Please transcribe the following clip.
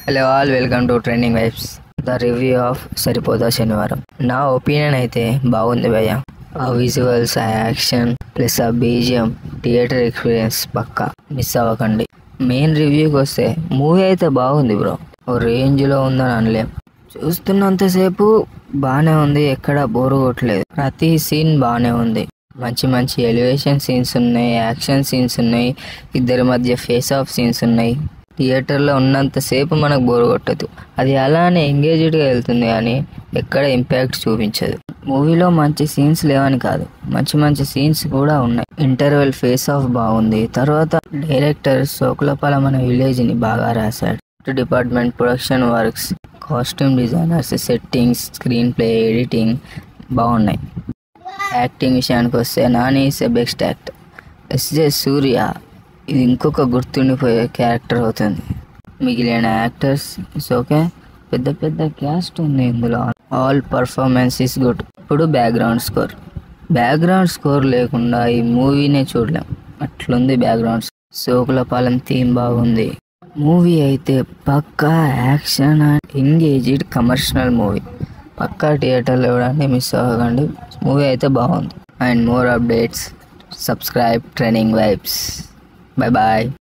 hello all welcome to trending vibes the review of Saripodhaa Sanivaaram నా opinion అయితే బాగుంది భయ్య ఆ విజువల్స్ ఆ యాక్షన్ ప్లస్ ఆ బీజియం థియేటర్ ఎక్స్పీరియన్స్ పక్కా మిస్ అవ్వకండి మెయిన్ రివ్యూకి వస్తే మూవీ అయితే బాగుంది బ్రో ఓ రేంజ్లో ఉందని అనలేం చూస్తున్నంతసేపు బాగానే ఉంది ఎక్కడ బోరు కొట్టలేదు ప్రతి సీన్ బాగానే ఉంది మంచి మంచి ఎలివేషన్ సీన్స్ ఉన్నాయి యాక్షన్ సీన్స్ ఉన్నాయి ఇద్దరి మధ్య ఫేస్ ఆఫ్ సీన్స్ ఉన్నాయి థియేటర్లో ఉన్నంతసేపు మనకు బోరు కొట్టదు అది అలానే ఎంగేజ్డ్గా వెళ్తుంది కానీ ఎక్కడ ఇంపాక్ట్ చూపించదు మూవీలో మంచి సీన్స్ లేవని కాదు మంచి మంచి సీన్స్ కూడా ఉన్నాయి ఇంటర్వెల్ ఫేస్ ఆఫ్ బాగుంది తర్వాత డైరెక్టర్ సోకులపాల మన విలేజ్ని బాగా రాశాడు department production works costume designers settings screen play editing బాగున్నాయి యాక్టింగ్ విషయానికి వస్తే Nani is a best actor S J Surya ఇది ఇంకొక గుర్తుండిపోయే క్యారెక్టర్ అవుతుంది మిగిలిన యాక్టర్స్ ఇట్స్ ఓకే పెద్ద పెద్ద క్యాస్ట్ ఉంది ఇందులో ఆల్ పర్ఫార్మెన్స్ ఇస్ గుడ్ ఇప్పుడు బ్యాక్గ్రౌండ్ స్కోర్ బ్యాక్గ్రౌండ్ స్కోర్ లేకుండా ఈ మూవీనే చూడలేం అట్లుంది బ్యాక్గ్రౌండ్ సోకులపాలెం థీమ్ బాగుంది మూవీ అయితే పక్కా action and engaged commercial movie పక్కా థియేటర్లో చూడండి మిస్ అవ్వకండి మూవీ అయితే బాగుంది and more updates subscribe trending vibes bye bye